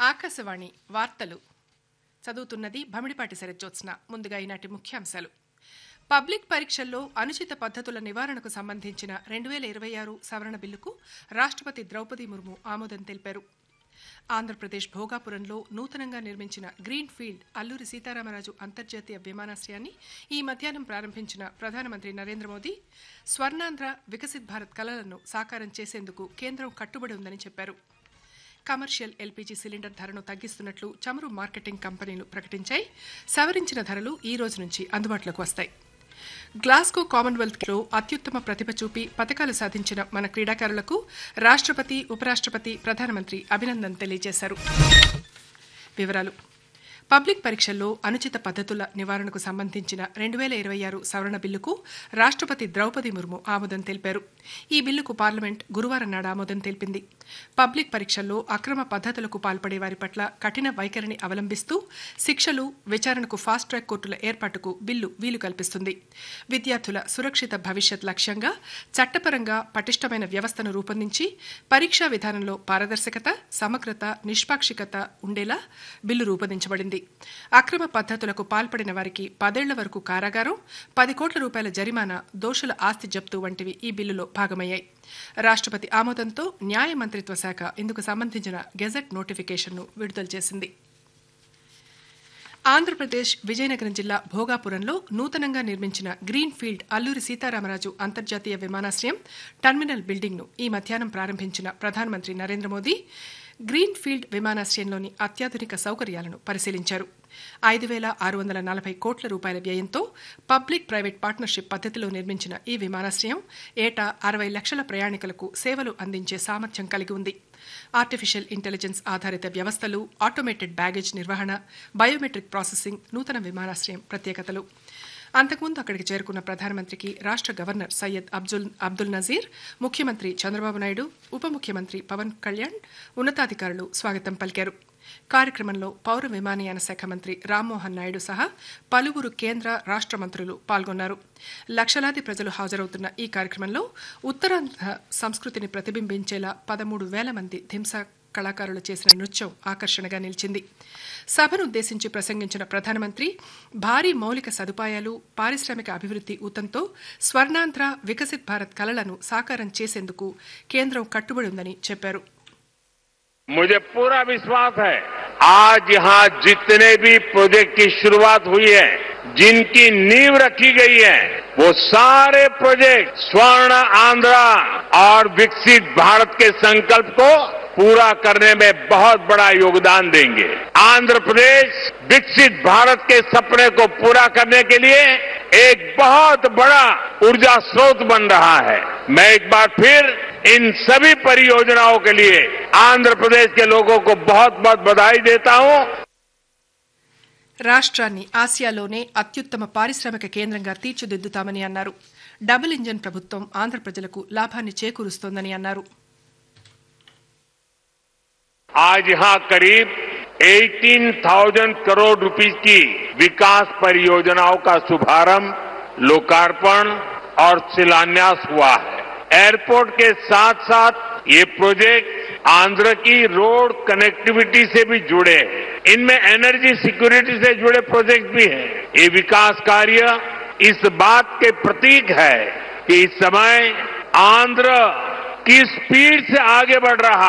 ఆకాశవాణి వార్తలు చదువుతున్నది భమిడిపాటి శరజ్జోత్స్న ముందుగా ఈనాటి ముఖ్యాంశాలు పబ్లిక్ పరీక్షల్లో అనుచిత పద్ధతుల నివారణకు సంబంధించిన రెండు వేల ఇరవై ఆరు సవరణ బిల్లుకు రాష్ట్రపతి ద్రౌపది ముర్ము ఆమోదం తెలిపారు ఆంధ్రప్రదేశ్ భోగాపురంలో నూతనంగా నిర్మించిన గ్రీన్ ఫీల్డ్ అల్లూరి సీతారామరాజు అంతర్జాతీయ విమానాశ్రయాన్ని ఈ మధ్యాహ్నం ప్రారంభించిన ప్రధానమంత్రి నరేంద్ర మోదీ స్వర్ణాంధ్ర వికసిత్ భారత్ కలలను సాకారం చేసేందుకు కేంద్రం కట్టుబడి ఉందని చెప్పారు కమర్షియల్ ఎల్పీజీ సిలిండర్ ధరను తగ్గిస్తున్నట్లు చమురు మార్కెటింగ్ కంపెనీలు ప్రకటించాయి సవరించిన ధరలు ఈ రోజు నుంచి అందుబాటులోకి వస్తాయి గ్లాస్గో కామన్వెల్త్ లో అత్యుత్తమ ప్రతిభ చూపి పథకాలు సాధించిన మన క్రీడాకారులకు రాష్ట్రపతి ఉపరాష్ట్రపతి ప్రధానమంత్రి అభినందన తెలియజేశారు వివరాలు పబ్లిక్ పరీక్షల్లో అనుచిత పద్ధతుల నివారణకు సంబంధించిన రెండు వేల ఇరవై ఆరు సవరణ బిల్లుకు రాష్ట్రపతి ద్రౌపది ముర్ము ఆమోదం తెలిపారు ఈ బిల్లుకు పార్లమెంట్ గురువారం నాడు ఆమోదం తెలిపింది పబ్లిక్ పరీక్షల్లో అక్రమ పద్ధతులకు పాల్పడే వారి పట్ల కఠిన వైఖరిని అవలంబిస్తూ శిక్షలు విచారణకు ఫాస్ట్ ట్రాక్ కోర్టుల ఏర్పాటుకు బిల్లు వీలు కల్పిస్తుంది విద్యార్థుల సురక్షిత భవిష్యత్ లక్ష్యంగా చట్టపరంగా పటిష్టమైన వ్యవస్థను రూపొందించి పరీక్షా విధానంలో పారదర్శకత సమగ్రత నిష్పాక్షికత ఉండేలా బిల్లు రూపొందించబడింది అక్రమ పద్ధతులకు పాల్పడిన వారికి పదేళ్ల వరకు కారాగారం పది కోట్ల రూపాయల జరిమానా దోషుల ఆస్తి జప్తు వంటివి ఈ బిల్లులో భాగమయ్యాయి రాష్ట్రపతి ఆమోదంతో న్యాయ మంత్రిత్వ శాఖ ఇందుకు సంబంధించిన గెజెట్ నోటిఫికేషన్ను విడుదల చేసింది ఆంధ్రప్రదేశ్ విజయనగరం జిల్లా భోగాపురంలో నూతనంగా నిర్మించిన గ్రీన్ ఫీల్డ్ అల్లూరి సీతారామరాజు అంతర్జాతీయ విమానాశ్రయం టర్మినల్ బిల్డింగ్ను ఈ మధ్యాహ్నం ప్రారంభించిన ప్రధానమంత్రి నరేంద్ర మోదీ గ్రీన్ ఫీల్డ్ విమానాశ్రయంలోని అత్యాధునిక సౌకర్యాలను పరిశీలించారు ఐదు వేల ఆరు వందల నలభై కోట్ల రూపాయల వ్యయంతో పబ్లిక్ ప్రైవేట్ పార్ట్నర్షిప్ పద్ధతిలో నిర్మించిన ఈ విమానాశ్రయం ఏటా అరవై లక్షల ప్రయాణికులకు సేవలు అందించే సామర్థ్యం కలిగి ఉంది ఆర్టిఫిషియల్ ఇంటెలిజెన్స్ ఆధారిత వ్యవస్థలు ఆటోమేటెడ్ బ్యాగేజ్ నిర్వహణ బయోమెట్రిక్ ప్రాసెసింగ్ నూతన విమానాశ్రయం ప్రత్యేకతలు అంతకుముందు అక్కడికి చేరుకున్న ప్రధానమంత్రికి రాష్ట్ర గవర్నర్ సయ్యద్ అబ్దుల్ అబ్దుల్ నజీర్ ముఖ్యమంత్రి చంద్రబాబు నాయుడు ఉప ముఖ్యమంత్రి పవన్ కళ్యాణ్ ఉన్నతాధికారులు స్వాగతం పలికారు కార్యక్రమంలో పౌర విమానయాన శాఖ మంత్రి రామ్మోహన్ నాయుడు సహా పలువురు కేంద్ర రాష్ట్ర మంత్రులు పాల్గొన్నారు లక్షలాది ప్రజలు హాజరవుతున్న ఈ కార్యక్రమంలో ఉత్తరాంధ్ర సంస్కృతిని ప్రతిబింబించేలా పదమూడు వేల మంది ధింసా కళాకారులు చేసిన నృత్యం ఆకర్షణగా నిలిచింది సభను ఉద్దేశించి ప్రసంగించిన ప్రధానమంత్రి భారీ మౌలిక సదుపాయాలు పారిశ్రామిక అభివృద్ధి ఊతంతో స్వర్ణాంధ్ర వికసిత్ భారత్ కలలను సాకారం చేసేందుకు కేంద్రం కట్టుబడి ఉందని చెప్పారు मुझे पूरा विश्वास है आज यहां जितने भी प्रोजेक्ट की शुरुआत हुई है जिनकी नींव रखी गई है वो सारे प्रोजेक्ट स्वर्ण आंध्रा और विकसित भारत के संकल्प को पूरा करने में बहुत बड़ा योगदान देंगे आंध्र प्रदेश विकसित भारत के सपने को पूरा करने के लिए एक बहुत बड़ा ऊर्जा स्रोत बन रहा है मैं एक बार फिर इन सभी परियोजनाओं के लिए आंध्र प्रदेश के लोगों को बहुत बहुत बधाई देता हूं రాష్ట్రాన్ని ఆసియాలోనే అత్యుత్తమ పారిశ్రామిక కేంద్రంగా తీర్చిదిద్దుతామని అన్నారు డబుల్ ఇంజన్ ప్రభుత్వం ఆంధ్ర ప్రజలకు లాభాన్ని చేకూరుస్తోందని అన్నారు आज यहां करीब 18,000 करोड़ रुपीस की विकास परियोजनाओं का शुभारंभ लोकार्पण और शिलान्यास हुआ है एयरपोर्ट के साथ साथ ये प्रोजेक्ट आंध्र की रोड कनेक्टिविटी से भी जुड़े हैं इनमें एनर्जी सिक्योरिटी से जुड़े प्रोजेक्ट भी हैं ये विकास कार्य इस बात के प्रतीक है कि इस समय आंध्र किस स्पीड से आगे बढ़ रहा